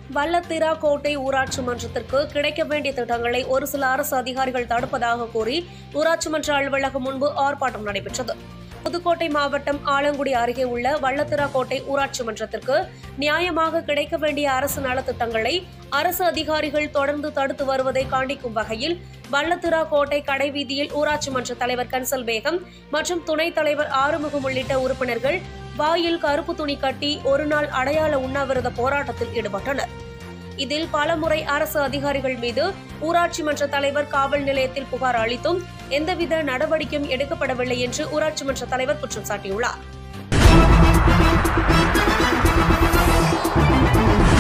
வல்லத்திரா கோட்டை ஊராட்சி மன்றத்திற்கு கிடைக்க வேண்டிய திட்டங்களை ஒரு சில அரசு அதிகாரிகள் தடுப்பதாக கூறி ஊராட்சி மன்ற அலுவலகம் முன்பு ஆர்ப்பாட்டம் நடைபெற்றது புதுக்கோட்டை மாவட்டம் ஆலங்குடி அருகே உள்ள வல்லத்திரா கோட்டை ஊராட்சி மன்றத்திற்கு நியாயமாக கிடைக்க வேண்டிய அரசு நலத்திட்டங்களை அரசு அதிகாரிகள் தொடர்ந்து தடுத்து வருவதை காண்பிக்கும் வகையில் வல்லத்திரா கோட்டை கடைவீதியில் ஊராட்சி மன்ற தலைவர் கன்சல் பேகம் மற்றும் துணைத் தலைவர் ஆறுமுகம் உள்ளிட்ட உறுப்பினர்கள் வாயில் கருப்பு துணி கட்டி ஒருநாள் அடையாள உண்ணாவிரத போராட்டத்தில் ஈடுபட்டனர் இதில் பலமுறை அரசு அதிகாரிகள் மீது ஊராட்சி மன்ற தலைவர் காவல் நிலையத்தில் புகார் அளித்தும் எந்தவித நடவடிக்கையும் எடுக்கப்படவில்லை என்று ஊராட்சி மன்ற தலைவர் குற்றம் சாட்டியுள்ளார்